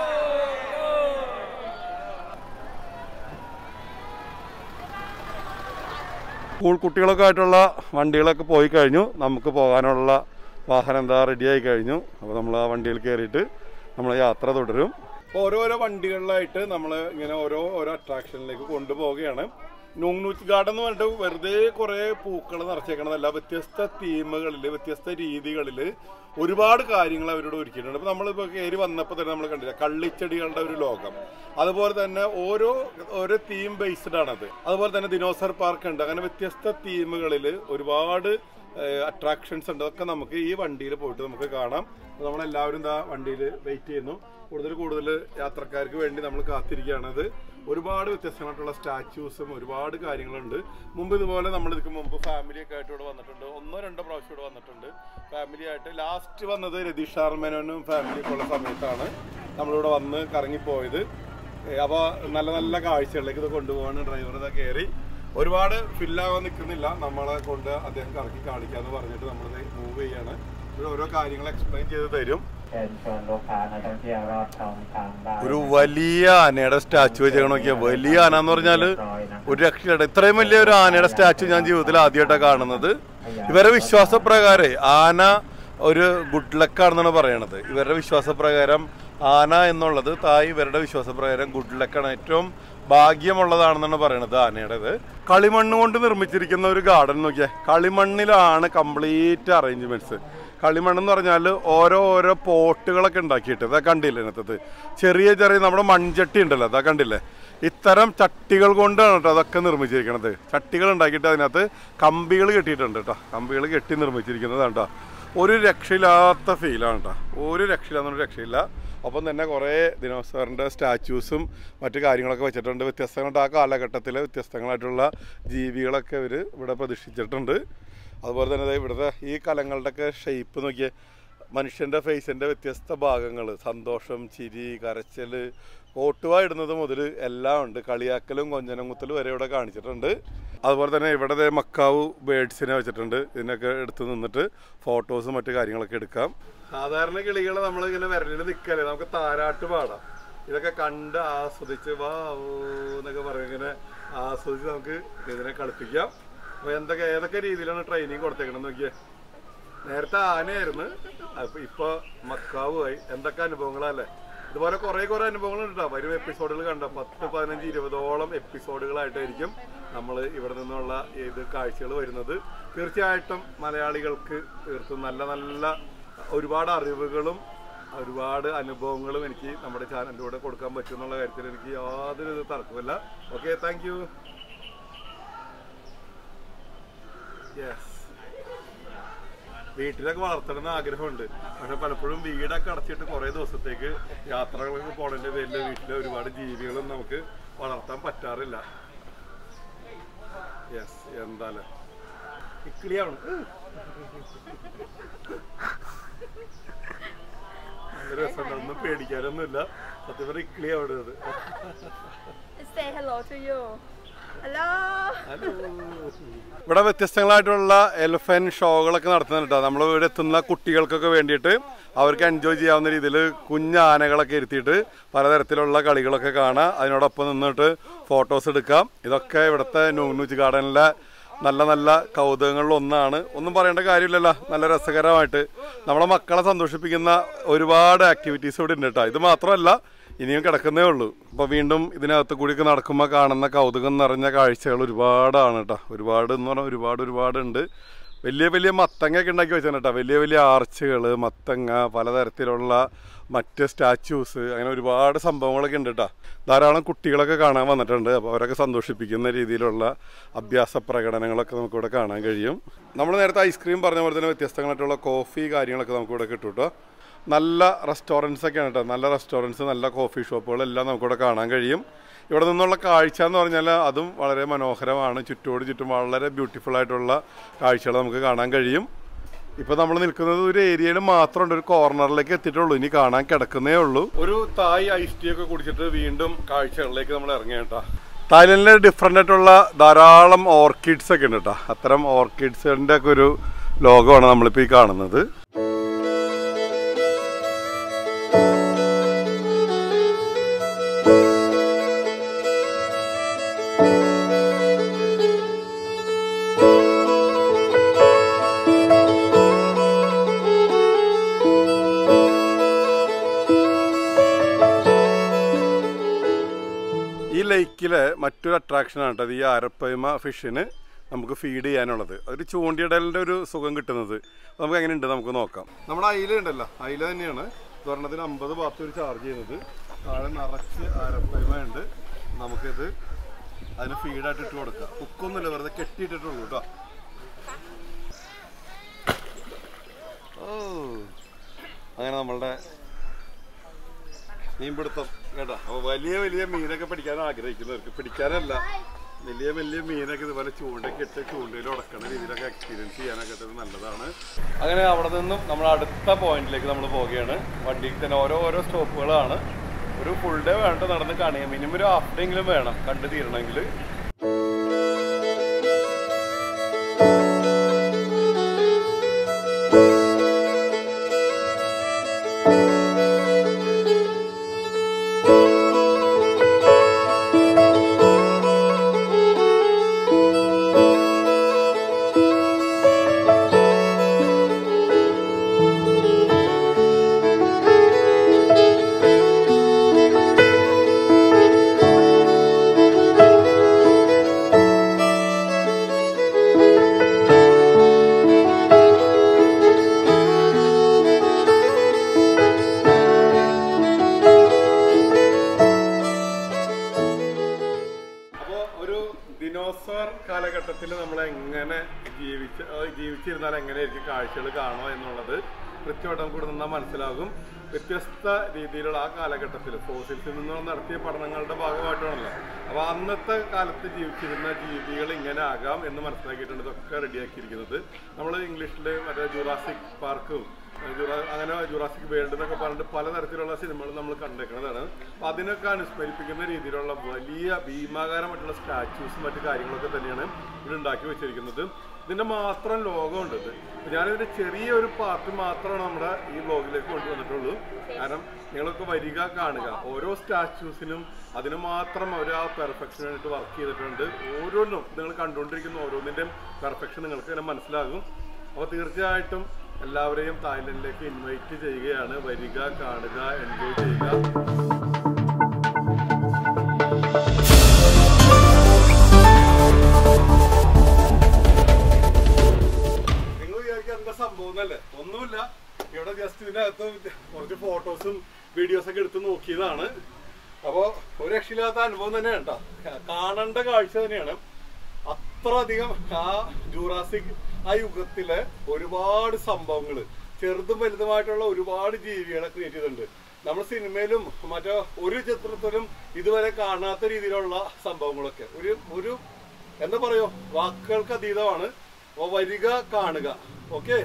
സ്കൂൾ കുട്ടികളൊക്കെ ആയിട്ടുള്ള വണ്ടികളൊക്കെ പോയി കഴിഞ്ഞു നമുക്ക് പോകാനുള്ള വാഹനം എന്താ റെഡിയായി കഴിഞ്ഞു അപ്പോൾ നമ്മൾ ആ വണ്ടിയിൽ കയറിയിട്ട് നമ്മൾ യാത്ര തുടരും അപ്പോൾ ഓരോരോ വണ്ടികളിലായിട്ട് നമ്മൾ ഇങ്ങനെ ഓരോ ഓരോ അട്രാക്ഷനിലേക്ക് കൊണ്ടുപോവുകയാണ് നൂങ്നൂച്ച് ഗാർഡൻ എന്ന് പറഞ്ഞിട്ട് വെറുതെ കുറേ പൂക്കൾ നിറച്ചേക്കണതല്ല വ്യത്യസ്ത തീമുകളിൽ വ്യത്യസ്ത രീതികളിൽ ഒരുപാട് കാര്യങ്ങൾ അവരോട് ഒരുക്കിയിട്ടുണ്ട് അപ്പോൾ നമ്മളിപ്പോൾ കയറി വന്നപ്പോൾ തന്നെ നമ്മൾ കണ്ടില്ല കള്ളിച്ചെടികളുടെ ഒരു ലോകം അതുപോലെ തന്നെ ഓരോ ഓരോ തീം ബേസ്ഡ് ആണത് അതുപോലെ തന്നെ ദിനോസർ പാർക്ക് ഉണ്ട് അങ്ങനെ വ്യത്യസ്ത തീമുകളിൽ ഒരുപാട് അട്രാക്ഷൻസ് ഉണ്ട് അതൊക്കെ നമുക്ക് ഈ വണ്ടിയിൽ പോയിട്ട് നമുക്ക് കാണാം അപ്പോൾ നമ്മളെല്ലാവരും ഇതാ വണ്ടിയിൽ വെയിറ്റ് ചെയ്യുന്നു കൂടുതൽ കൂടുതൽ യാത്രക്കാർക്ക് വേണ്ടി നമ്മൾ കാത്തിരിക്കുകയാണത് ഒരുപാട് വ്യത്യസ്തമായിട്ടുള്ള സ്റ്റാച്യൂസും ഒരുപാട് കാര്യങ്ങളുണ്ട് മുമ്പ് ഇതുപോലെ നമ്മൾ ഇതിക്ക് മുമ്പ് ഫാമിലി ഒക്കെ ആയിട്ട് ഇവിടെ വന്നിട്ടുണ്ട് ഒന്നോ രണ്ടോ പ്രാവശ്യം ഇവിടെ വന്നിട്ടുണ്ട് ഫാമിലി ആയിട്ട് ലാസ്റ്റ് വന്നത് രതീഷ് ഷാർമേനോനും ഫാമിലി ഒക്കെ ഉള്ള സമയത്താണ് നമ്മളിവിടെ വന്ന് കറങ്ങിപ്പോയത് അപ്പോൾ നല്ല നല്ല കാഴ്ചകളിലേക്ക് ഇത് കൊണ്ടുപോകാൻ ഡ്രൈവർ ഇതാ കയറി ഒരുപാട് ഫില്ലാവാൻ നിൽക്കുന്നില്ല നമ്മളെ കൊണ്ട് അദ്ദേഹം കറക്കി കാണിക്കാന്ന് പറഞ്ഞിട്ട് നമ്മൾ മൂവ് ചെയ്യാണ് ഇവിടെ ഓരോ കാര്യങ്ങൾ എക്സ്പ്ലെയിൻ ചെയ്ത് തരും เชิญชวนลูกค้านักท่องเที่ยวรอบท้องช้างได้ ഒരു വലിയ ആനയുടെ സ്റ്റാച്ചു വെച്ചേക്കണ നോക്കിയാ വലിയ ആന എന്ന് പറഞ്ഞാല് ഒരു രക്ഷയുടെ ഇത്രയും വലിയ ഒരു ആനയുടെ സ്റ്റാച്ചു ഞാൻ ജീവിതത്തിൽ ആദ്യമായിട്ടാണ് കാണുന്നത് ഇവരുടെ വിശ്വാസപ്രകാരം ആന ഒരു ഗുഡ് ലക്കാണെന്നാണ് പറയണത് ഇവരുടെ വിശ്വാസപ്രകാരം ആന എന്നുള്ളത് തായ് ഇവരുടെ വിശ്വാസപ്രകാരം ഗുഡ് ലക്കാണ് ഏറ്റവും ഭാഗ്യമുള്ളതാണെന്നാണ് പറയണത് ആനയുടേത് കളിമണ്ണ് കൊണ്ട് നിർമ്മിച്ചിരിക്കുന്ന ഒരു ഗാർഡൻ നോക്കിയേ കളിമണ്ണിലാണ് കംപ്ലീറ്റ് അറേഞ്ച്മെന്റ്സ് കളിമണ്ണ് എന്ന് പറഞ്ഞാൽ ഓരോ ഓരോ പോട്ടുകളൊക്കെ ഉണ്ടാക്കിയിട്ട് ഇതാ കണ്ടില്ലേ ഇതിനകത്തത് ചെറിയ ചെറിയ നമ്മുടെ മൺചട്ടി ഉണ്ടല്ലോ അതാ കണ്ടില്ലേ ഇത്തരം ചട്ടികൾ കൊണ്ടാണ് കേട്ടോ അതൊക്കെ നിർമ്മിച്ചിരിക്കണത് ചട്ടികൾ ഉണ്ടാക്കിയിട്ട് അതിനകത്ത് കമ്പികൾ കെട്ടിയിട്ടുണ്ട് കേട്ടോ കമ്പികൾ കെട്ടി നിർമ്മിച്ചിരിക്കുന്നതാണ് കേട്ടോ ഒരു രക്ഷയില്ലാത്ത ഫീലാണ് കേട്ടോ ഒരു രക്ഷയില്ലാന്നൊരു രക്ഷയില്ല ഒപ്പം തന്നെ കുറേ ദിനോസറിൻ്റെ സ്റ്റാച്യൂസും മറ്റു കാര്യങ്ങളൊക്കെ വെച്ചിട്ടുണ്ട് വ്യത്യസ്തങ്ങളുടെ ആ കാലഘട്ടത്തിൽ വ്യത്യസ്തങ്ങളായിട്ടുള്ള ജീവികളൊക്കെ ഇവർ ഇവിടെ പ്രതിഷ്ഠിച്ചിട്ടുണ്ട് അതുപോലെ തന്നെ ദേ ഇവിടുത്തെ ഈ കലങ്ങളുടെയൊക്കെ ഷേപ്പ് നോക്കിയേ മനുഷ്യൻ്റെ ഫേസിൻ്റെ വ്യത്യസ്ത ഭാഗങ്ങൾ സന്തോഷം ചിരി കരച്ചൽ കോട്ടുവ ഇടുന്നത് മുതൽ എല്ലാം ഉണ്ട് കളിയാക്കലും കൊഞ്ചനം കുത്തലും വരെ ഇവിടെ കാണിച്ചിട്ടുണ്ട് അതുപോലെ തന്നെ ഇവിടെ ദേ മക്കാവ് ബേഡ്സിനെ വെച്ചിട്ടുണ്ട് ഇതിനൊക്കെ എടുത്ത് നിന്നിട്ട് ഫോട്ടോസും മറ്റു കാര്യങ്ങളൊക്കെ എടുക്കാം സാധാരണ കിളികളെ നമ്മൾ ഇങ്ങനെ വിരലിൽ നിൽക്കല്ലേ നമുക്ക് താരാട്ട് പാടാം ഇതൊക്കെ കണ്ട് ആസ്വദിച്ച് വാ ഓ എന്നൊക്കെ പറയും ഇങ്ങനെ ആസ്വദിച്ച് നമുക്ക് ഇതിനെ കളിപ്പിക്കാം അപ്പൊ എന്തൊക്കെ ഏതൊക്കെ രീതിയിലാണ് ട്രെയിനിങ് കൊടുത്തേക്കണം നോക്കിയേ നേരത്തെ ആനയായിരുന്നു അപ്പൊ ഇപ്പൊ മക്കാവുമായി എന്തൊക്കെ അനുഭവങ്ങളല്ലേ ഇതുപോലെ കുറെ കുറെ അനുഭവങ്ങൾ ഉണ്ടാ വരും എപ്പിസോഡുകൾ കണ്ട പത്ത് പതിനഞ്ച് ഇരുപതോളം എപ്പിസോഡുകളായിട്ടായിരിക്കും നമ്മൾ ഇവിടെ നിന്നുള്ള ഇത് കാഴ്ചകൾ വരുന്നത് തീർച്ചയായിട്ടും മലയാളികൾക്ക് തീർത്തും നല്ല നല്ല ഒരുപാട് അറിവുകളും ഒരുപാട് അനുഭവങ്ങളും എനിക്ക് നമ്മുടെ ചാനലിലൂടെ കൊടുക്കാൻ പറ്റും എന്നുള്ള കാര്യത്തിൽ എനിക്ക് യാതൊരു ഇത് തർക്കമില്ല ഓക്കെ താങ്ക് യു യെസ് വീട്ടിലൊക്കെ വളർത്തണമെന്ന് ആഗ്രഹമുണ്ട് പക്ഷെ പലപ്പോഴും വീടൊക്കെ അടച്ചിട്ട് കുറേ ദിവസത്തേക്ക് യാത്രകളൊക്കെ പോണതിന്റെ പേരിൽ വീട്ടിലെ ഒരുപാട് ജീവികളും നമുക്ക് വളർത്താൻ പറ്റാറില്ല യെസ് എന്തായാലും ഇക്കിളിയാണ് നല്ല രസമുണ്ട് ഒന്നും പേടിക്കാനൊന്നുമില്ല സത്യം പറഞ്ഞ ഇക്കിളിയാണ് ഇത് Say hello to you. Hello. ഇവിടെ വ്യത്യസ്തങ്ങളായിട്ടുള്ള എലിഫൻ ഷോകളൊക്കെ നടത്തുന്നുണ്ട് കേട്ടോ നമ്മൾ ഇവിടെ എത്തുന്ന കുട്ടികൾക്കൊക്കെ വേണ്ടിയിട്ട് അവർക്ക് എൻജോയ് ചെയ്യാവുന്ന രീതിയിൽ കുഞ്ഞാനകളൊക്കെ ഇരുത്തിയിട്ട് പലതരത്തിലുള്ള കളികളൊക്കെ കാണാം അതിനോടൊപ്പം നിന്നിട്ട് ഫോട്ടോസ് എടുക്കാം ഇതൊക്കെ ഇവിടുത്തെ ന്യൂനൂജ് ഗാർഡനിലെ നല്ല നല്ല കൗതുകങ്ങളിൽ ഒന്നാണ് ഒന്നും പറയേണ്ട കാര്യമില്ലല്ലോ നല്ല രസകരമായിട്ട് നമ്മളെ മക്കളെ സന്തോഷിപ്പിക്കുന്ന ഒരുപാട് ആക്ടിവിറ്റീസ് ഇവിടെ ഉണ്ട് കേട്ടോ ഇത് മാത്രമല്ല ഇനിയും കിടക്കുന്നേ ഉള്ളൂ അപ്പോൾ വീണ്ടും ഇതിനകത്ത് കൂടിയൊക്കെ നടക്കുമ്പോൾ കാണുന്ന കൗതുകം നിറഞ്ഞ കാഴ്ചകൾ ഒരുപാടാണ് കേട്ടോ ഒരുപാട് എന്ന് പറഞ്ഞാൽ ഒരുപാട് ഒരുപാടുണ്ട് വലിയ വലിയ മത്തങ്ങയൊക്കെ ഉണ്ടാക്കി വെച്ചാൽ കേട്ടോ വലിയ വലിയ ആർച്ചുകൾ മത്തങ്ങ പലതരത്തിലുള്ള മറ്റ് സ്റ്റാച്യൂസ് അങ്ങനെ ഒരുപാട് സംഭവങ്ങളൊക്കെ ഉണ്ട് കേട്ടോ ധാരാളം കുട്ടികളൊക്കെ കാണാൻ വന്നിട്ടുണ്ട് അപ്പോൾ അവരൊക്കെ സന്തോഷിപ്പിക്കുന്ന രീതിയിലുള്ള അഭ്യാസ പ്രകടനങ്ങളൊക്കെ നമുക്കിവിടെ കാണാൻ കഴിയും നമ്മൾ നേരത്തെ ഐസ്ക്രീം പറഞ്ഞ പോലെ തന്നെ വ്യത്യസ്തങ്ങളായിട്ടുള്ള കോഫി കാര്യങ്ങളൊക്കെ നമുക്കിവിടെ കിട്ടും കേട്ടോ നല്ല റെസ്റ്റോറൻറ്റ്സ് ഒക്കെയാണ് കേട്ടോ നല്ല റെസ്റ്റോറൻറ്റ്സ് നല്ല കോഫി ഷോപ്പുകളെല്ലാം നമുക്കിവിടെ കാണാൻ കഴിയും ഇവിടെ നിന്നുള്ള കാഴ്ച എന്ന് പറഞ്ഞാൽ അതും വളരെ മനോഹരമാണ് ചുറ്റോട് ചുറ്റും വളരെ ബ്യൂട്ടിഫുൾ ആയിട്ടുള്ള കാഴ്ചകൾ നമുക്ക് കാണാൻ കഴിയും ഇപ്പൊ നമ്മൾ നിൽക്കുന്നത് ഒരു ഏരിയയിൽ മാത്രമുണ്ട് ഒരു കോർണറിലേക്ക് എത്തിയിട്ടുള്ളൂ ഇനി കാണാൻ കിടക്കുന്നേ ഉള്ളൂ ഒരു തായ് ഐസ് ടീ ഒക്കെ കുടിച്ചിട്ട് വീണ്ടും കാഴ്ചകളിലേക്ക് നമ്മൾ ഇറങ്ങിയേട്ടാ തായ്ലൻഡിൽ ഡിഫറെൻ്റ് ആയിട്ടുള്ള ധാരാളം ഓർക്കിഡ്സ് ഒക്കെ ഉണ്ട് കേട്ടോ അത്തരം ഓർക്കിഡ്സിൻ്റെ ഒക്കെ ഒരു ലോകമാണ് നമ്മളിപ്പോൾ ഈ കാണുന്നത് ഈ ലേക്കിലെ മറ്റൊരു അട്രാക്ഷനാണ് കേട്ടോ ഈ ആരപ്പയ്മ ഫിഷിന് നമുക്ക് ഫീഡ് ചെയ്യാനുള്ളത് ഒരു ചൂണ്ടിയിടലിൻ്റെ ഒരു സുഖം കിട്ടുന്നത് നമുക്ക് എങ്ങനെയുണ്ട് നമുക്ക് നോക്കാം നമ്മുടെ അയില ഉണ്ടല്ലോ അയില തന്നെയാണ് സ്വർണ്ണത്തിന് അമ്പത് ബാത്ത് ഒരു ചാർജ് ചെയ്യുന്നത് താഴെ നിറച്ച് ആരപ്പയ്മ ഉണ്ട് നമുക്കിത് അതിന് ഫീഡായിട്ട് ഇട്ട് കൊടുക്കാം കുക്കൊന്നുമില്ല വെറുതെ കെട്ടിയിട്ടിട്ടുള്ളൂ കേട്ടോ ഓ അങ്ങനെ നമ്മളുടെ മീൻപിടുത്തം കേട്ടോ അപ്പോൾ വലിയ വലിയ മീനൊക്കെ പിടിക്കാൻ ആഗ്രഹിക്കുന്നവർക്ക് പിടിക്കാനല്ല വലിയ വലിയ മീനൊക്കെ ഇതുപോലെ ചൂണ്ടൊക്കെ ഇട്ട് ചൂണ്ടയിൽ ഉടക്കണ രീതിയിലൊക്കെ എക്സ്പീരിയൻസ് ചെയ്യാനൊക്കെ ഇത് നല്ലതാണ് അങ്ങനെ അവിടെ നിന്നും നമ്മൾ അടുത്ത പോയിന്റിലേക്ക് നമ്മൾ പോവുകയാണ് വണ്ടിയിൽ തന്നെ ഓരോ ഓരോ സ്റ്റോപ്പുകളാണ് ഒരു ഫുൾ ഡേ വേണ്ട നടന്ന് കാണുക മിനിമം ഒരു ഹാഫ് ഡേ എങ്കിലും വേണം കണ്ടു തീരണമെങ്കിൽ അപ്പോൾ ഒരു ദിനോസർ കാലഘട്ടത്തിൽ നമ്മൾ എങ്ങനെ ജീവിച്ച് ആ, ജീവിച്ചിരുന്നാൽ എങ്ങനെയായിരിക്കും കാഴ്ചകൾ കാണുക എന്നുള്ളത് കൃത്യമായിട്ട് നമുക്ക് ഇവിടെ നിന്നാൽ മനസ്സിലാകും വ്യത്യസ്ത രീതിയിലുള്ള ആ കാലഘട്ടത്തിൽ ഫോസിൽസിൽ നിന്ന് നടത്തിയ പഠനങ്ങളുടെ ഭാഗമായിട്ടാണല്ലോ അപ്പോൾ അന്നത്തെ കാലത്ത് ജീവിച്ചിരുന്ന ജീവികൾ ഇങ്ങനെ ആകാം എന്ന് മനസ്സിലാക്കിയിട്ടുണ്ട് ഇതൊക്കെ റെഡിയാക്കിയിരിക്കുന്നത് നമ്മൾ ഇംഗ്ലീഷിൽ മറ്റേ ജുറാസിക് പാർക്കും ജുറാ- അങ്ങനെ ജുറാസിക് വേൾഡ് എന്നൊക്കെ പറഞ്ഞിട്ട് പലതരത്തിലുള്ള സിനിമകൾ നമ്മൾ കണ്ടേക്കുന്നതാണ് അപ്പൊ അതിനൊക്കെ അനുസ്മരിപ്പിക്കുന്ന രീതിയിലുള്ള വലിയ ഭീമാകാരമായിട്ടുള്ള സ്റ്റാച്യൂസും മറ്റു കാര്യങ്ങളൊക്കെ തന്നെയാണ് ഇവിടെ ഉണ്ടാക്കി വെച്ചിരിക്കുന്നത് ഇതിന്റെ മാത്രം ലോകമുണ്ട് ഇത് അപ്പൊ ഞാനിതിന്റെ ചെറിയൊരു പാർട്ട് മാത്രമാണ് നമ്മുടെ ഈ ബ്ലോഗിലേക്ക് കൊണ്ടുവന്നിട്ടുള്ളൂ കാരണം നിങ്ങളൊക്കെ വരിക കാണുക ഓരോ സ്റ്റാച്യൂസിനും അതിന് മാത്രം അവർ ആ പെർഫെക്ഷൻ ആയിട്ട് വർക്ക് ചെയ്തിട്ടുണ്ട് ഓരോന്നും നിങ്ങൾ കണ്ടുകൊണ്ടിരിക്കുന്ന ഓരോന്നിന്റെയും പെർഫെക്ഷൻ നിങ്ങൾക്ക് തന്നെ മനസ്സിലാകും അപ്പോൾ തീർച്ചയായിട്ടും എല്ലാവരെയും തായ്ലൻഡിലേക്ക് ഇൻവൈറ്റ് ചെയ്യുകയാണ് വരിക കാണുക എൻജോയ് ചെയ്യുക നിങ്ങൾ വിചാരിക്കുക എന്താ സംഭവം എന്നല്ലേ ഒന്നുമില്ല ഇവിടെ ജസ്റ്റ് ഇതിനകത്ത് കുറച്ച് ഫോട്ടോസും വീഡിയോസ് ഒക്കെ എടുത്ത് നോക്കിയതാണ് അപ്പോ ഒരു രക്ഷയില്ലാത്ത അനുഭവം തന്നെയാണ് കേട്ടോ കാണേണ്ട കാഴ്ച തന്നെയാണ് അത്രയധികം ആ ജൂറാസിക് ആ യുഗത്തിലെ ഒരുപാട് സംഭവങ്ങൾ ചെറുതും വലുതുമായിട്ടുള്ള ഒരുപാട് ജീവികളെ ക്രിയേറ്റ് ചെയ്തിട്ടുണ്ട് നമ്മൾ സിനിമയിലും മറ്റോ ഒരു ചിത്രത്തിലും ഇതുവരെ കാണാത്ത രീതിയിലുള്ള സംഭവങ്ങളൊക്കെ ഒരു ഒരു എന്താ പറയോ വാക്കുകൾക്ക് അതീതമാണ് അപ്പൊ വരിക കാണുക ഓക്കെ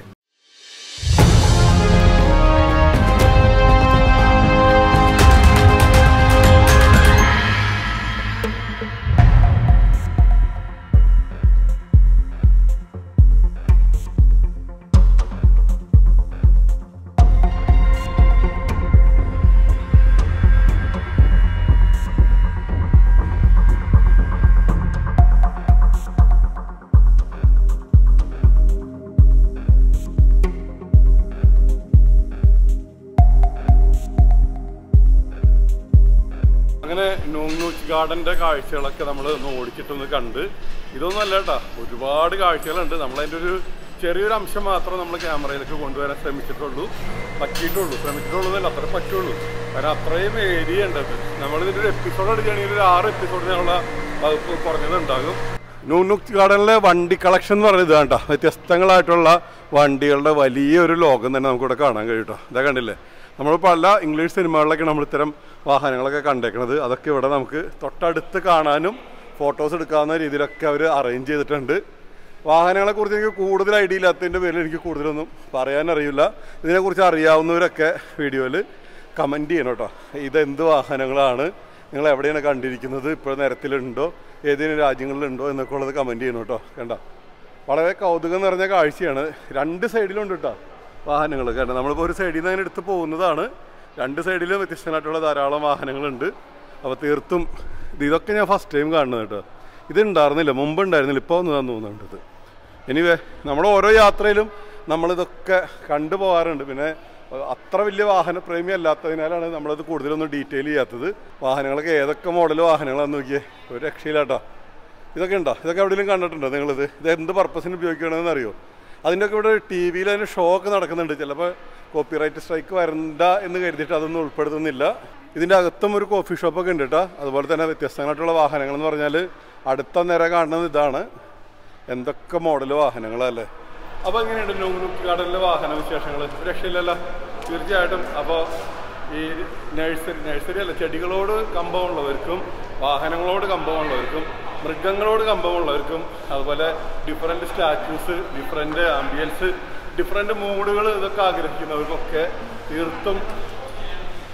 അങ്ങനെ നോങ്ങൂച്ച് ഗാർഡന്റെ കാഴ്ചകളൊക്കെ നമ്മൾ ഒന്ന് ഓടിച്ചിട്ടൊന്ന് കണ്ട് ഇതൊന്നും അല്ല കേട്ടാ ഒരുപാട് കാഴ്ചകളുണ്ട് നമ്മളതിൻ്റെ ഒരു ചെറിയൊരു അംശം മാത്രം നമ്മൾ ക്യാമറയിലേക്ക് കൊണ്ടുവരാൻ ശ്രമിച്ചിട്ടുള്ളൂ പറ്റിയിട്ടുള്ളൂ ശ്രമിച്ചിട്ടുള്ളതല്ല അത്ര പറ്റുള്ളൂ കാരണം അത്രയും ഏരിയ ഉണ്ട് അത് നമ്മളിതിൻ്റെ ഒരു എപ്പിസോഡ് എടുക്കുകയാണെങ്കിൽ ഒരു ആറ് എപ്പിസോഡിനുള്ള വകുപ്പ് കുറഞ്ഞതുണ്ടാകും നൂനുക് ഗാർഡനിലെ വണ്ടി കളക്ഷൻ എന്ന് പറയുന്നത് ഇതാണ് കേട്ടോ വ്യത്യസ്തങ്ങളായിട്ടുള്ള വണ്ടികളുടെ വലിയൊരു ലോകം തന്നെ നമുക്കിവിടെ കാണാൻ കഴിയും കേട്ടോ ഇതാ കണ്ടില്ലേ നമ്മൾ പല ഇംഗ്ലീഷ് സിനിമകളിലൊക്കെ നമ്മൾ ഇത്തരം വാഹനങ്ങളൊക്കെ കണ്ടേക്കണത് അതൊക്കെ ഇവിടെ നമുക്ക് തൊട്ടടുത്ത് കാണാനും ഫോട്ടോസ് എടുക്കാവുന്ന രീതിയിലൊക്കെ അവർ അറേഞ്ച് ചെയ്തിട്ടുണ്ട് വാഹനങ്ങളെക്കുറിച്ച് എനിക്ക് കൂടുതൽ ഐഡിയ ഇല്ലാത്തതിൻ്റെ പേരിൽ എനിക്ക് കൂടുതലൊന്നും പറയാനറിയില്ല ഇതിനെക്കുറിച്ച് അറിയാവുന്നവരൊക്കെ വീഡിയോയിൽ കമൻറ്റ് ചെയ്യണം കേട്ടോ ഇതെന്ത് വാഹനങ്ങളാണ് നിങ്ങൾ എവിടെയാണ് കണ്ടിരിക്കുന്നത് ഇപ്പോൾ നിരത്തിലുണ്ടോ ഏതെങ്കിലും രാജ്യങ്ങളിലുണ്ടോ എന്നൊക്കെ ഉള്ളത് കമൻറ്റ് ചെയ്യണം കേട്ടോ കണ്ട വളരെ കൗതുകം നിറഞ്ഞ കാഴ്ചയാണ് രണ്ട് സൈഡിലുണ്ട് കേട്ടോ വാഹനങ്ങൾ കാരണം നമ്മളിപ്പോൾ ഒരു സൈഡിൽ നിന്ന് അങ്ങനെ എടുത്ത് പോകുന്നതാണ് രണ്ട് സൈഡിലും വ്യത്യസ്തമായിട്ടുള്ള ധാരാളം വാഹനങ്ങളുണ്ട് അപ്പോൾ തീർത്തും ഇത് ഇതൊക്കെ ഞാൻ ഫസ്റ്റ് ടൈം കാണുന്നത് കേട്ടോ ഇത് ഉണ്ടായിരുന്നില്ല മുമ്പ് ഉണ്ടായിരുന്നില്ല ഇപ്പോൾ ഒന്നതാന്ന് തോന്നുന്നുണ്ട് ഇത് എനിവേ നമ്മൾ ഓരോ യാത്രയിലും നമ്മളിതൊക്കെ കണ്ടു പോകാറുണ്ട് പിന്നെ അത്ര വലിയ വാഹന പ്രേമി അല്ലാത്തതിനാലാണ് നമ്മളത് കൂടുതലൊന്നും ഡീറ്റെയിൽ ചെയ്യാത്തത് വാഹനങ്ങളൊക്കെ ഏതൊക്കെ മോഡൽ വാഹനങ്ങളാണെന്ന് നോക്കിയേ ഒരു രക്ഷയില്ലാട്ടോ ഇതൊക്കെ ഉണ്ടോ ഇതൊക്കെ എവിടെയെങ്കിലും കണ്ടിട്ടുണ്ടോ നിങ്ങളിത് ഇത് എന്ത് പർപ്പസിന് ഉപയോഗിക്കണമെന്ന് അറിയോ അതിൻ്റെയൊക്കെ ഇവിടെ ടി വിയിൽ അതിന് ഷോ ഒക്കെ നടക്കുന്നുണ്ട് ചിലപ്പോൾ കോപ്പിറൈറ്റ് സ്ട്രൈക്ക് വരണ്ട എന്ന് കരുതിയിട്ട് അതൊന്നും ഉൾപ്പെടുത്തുന്നില്ല ഇതിൻ്റെ അകത്തും ഒരു കോഫി ഷോപ്പൊക്കെ ഉണ്ട് കേട്ടോ അതുപോലെ തന്നെ വ്യത്യസ്തമായിട്ടുള്ള വാഹനങ്ങൾ എന്ന് പറഞ്ഞാൽ അടുത്ത നിര കാണുന്നത് ഇതാണ് എന്തൊക്കെ മോഡൽ വാഹനങ്ങളല്ലേ അപ്പോൾ എങ്ങനെയുണ്ട് നോങ്ങുക്ക് ഗാർഡനിലെ വാഹന വിശേഷങ്ങൾ രക്ഷയില്ലല്ലോ തീർച്ചയായിട്ടും അപ്പോൾ ഈ നഴ്സറി നഴ്സറി അല്ല ചെടികളോട് കമ്പമുള്ളവർക്കും വാഹനങ്ങളോട് കമ്പമുള്ളവർക്കും മൃഗങ്ങളോട് കമ്പമുള്ളവർക്കും അതുപോലെ different statues different ambience different മൂഡുകൾ ഇതൊക്കെ ആഗ്രഹിക്കുന്നവർക്കൊക്കെ തീർത്തും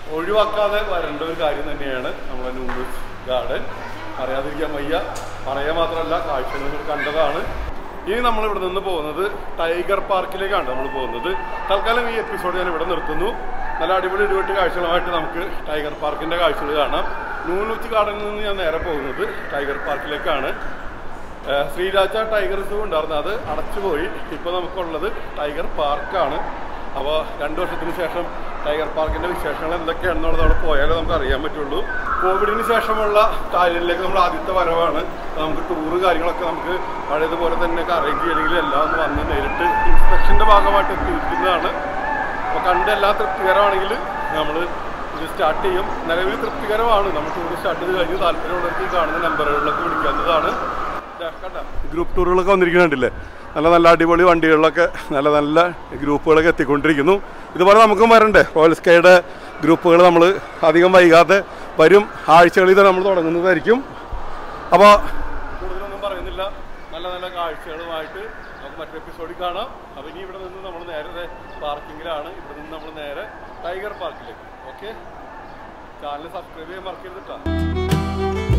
ഒഴിവാക്കാതെ വരേണ്ട ഒരു കാര്യം തന്നെയാണ് നമ്മുടെ നൂമ്പൂസ് ഗാർഡൻ അറിയാതിരിക്കാൻ വയ്യ പറയാൻ മാത്രമല്ല കാഴ്ചകൾ നിങ്ങൾ കണ്ടതാണ് ഇനി നമ്മൾ ഇവിടെ നിന്ന് പോകുന്നത് ടൈഗർ പാർക്കിലേക്കാണ് നമ്മൾ പോകുന്നത് തൽക്കാലം ഈ എപ്പിസോഡ് ഞാൻ ഇവിടെ നിർത്തുന്നു നല്ല അടിപൊളി ഇടിവെട്ട് കാഴ്ചകളുമായിട്ട് നമുക്ക് ടൈഗർ പാർക്കിന്റെ കാഴ്ചകൾ കാണാം നൂലൂച്ച് ഗാർഡനിൽ നിന്ന് ഞാൻ നേരെ പോകുന്നത് ടൈഗർ പാർക്കിലേക്കാണ് ഏഹ് ശ്രീരാജ ടൈഗർ സൂ ഉണ്ടായിരുന്നു അത് അടച്ചുപോയി ഇപ്പോൾ നമുക്കുള്ളത് ടൈഗർ പാർക്കാണ് അപ്പോൾ രണ്ട് വർഷത്തിന് ശേഷം ടൈഗർ പാർക്കിന്റെ വിശേഷങ്ങൾ എന്തൊക്കെയാണെന്നുള്ളത് അവിടെ പോയാലേ നമുക്ക് അറിയാൻ പറ്റുള്ളൂ കോവിഡിന് ശേഷമുള്ള തായ്ലൻഡിലേക്ക് നമ്മൾ ആദ്യത്തെ വരവാണ് അപ്പോൾ നമുക്ക് ടൂറ് കാര്യങ്ങളൊക്കെ നമുക്ക് പഴയതുപോലെ തന്നെ അറേഞ്ച് ചെയ്യണമെങ്കിൽ എല്ലാം ഒന്ന് വന്ന് നേരിട്ട് ഇൻസ്പെക്ഷന്റെ ഭാഗമായിട്ട് എത്തിയിരിക്കുന്നതാണ് അപ്പോൾ കണ്ട് എല്ലാം തൃപ്തികരമാണെങ്കിൽ നമ്മൾ ഇത് സ്റ്റാർട്ട് ചെയ്യും നിലവിൽ തൃപ്തികരമാണ് നമ്മൾ ടൂർ സ്റ്റാർട്ട് ചെയ്ത് കഴിഞ്ഞ് താല്പര്യമുള്ളവർക്ക് ഈ കാണുന്ന നമ്പറുകളിലൊക്കെ വിളിക്കാവുന്നതാണ് ഗ്രൂപ്പ് ടൂറുകളൊക്കെ വന്നിരിക്കുന്നുണ്ടല്ലേ നല്ല നല്ല അടിപൊളി വണ്ടികളിലൊക്കെ നല്ല നല്ല ഗ്രൂപ്പുകളൊക്കെ എത്തിക്കൊണ്ടിരിക്കുന്നു ഇതുപോലെ നമുക്കും വരണ്ടേ റോയൽ സ്കൈയുടെ ഗ്രൂപ്പുകൾ നമ്മൾ അധികം വൈകാതെ വരും ആഴ്ചകളിൽ തന്നെ നമ്മൾ തുടങ്ങുന്നതായിരിക്കും അപ്പോൾ കൂടുതലൊന്നും പറയുന്നില്ല നല്ല നല്ല കാഴ്ചകളുമായിട്ട് നമുക്ക് മറ്റൊരു എപ്പിസോഡിൽ കാണാം അപ്പോൾ ഇനി ഇവിടെ നിന്ന് നമ്മൾ നേരെ പാർക്കിങ്ങിലാണ് ഇവിടെ നിന്ന് നമ്മൾ നേരെ ടൈഗർ പാർക്കിലേക്ക് ഓക്കെ ചാനൽ സബ്സ്ക്രൈബ് ചെയ്യാൻ മറക്കരുത് കേട്ടോ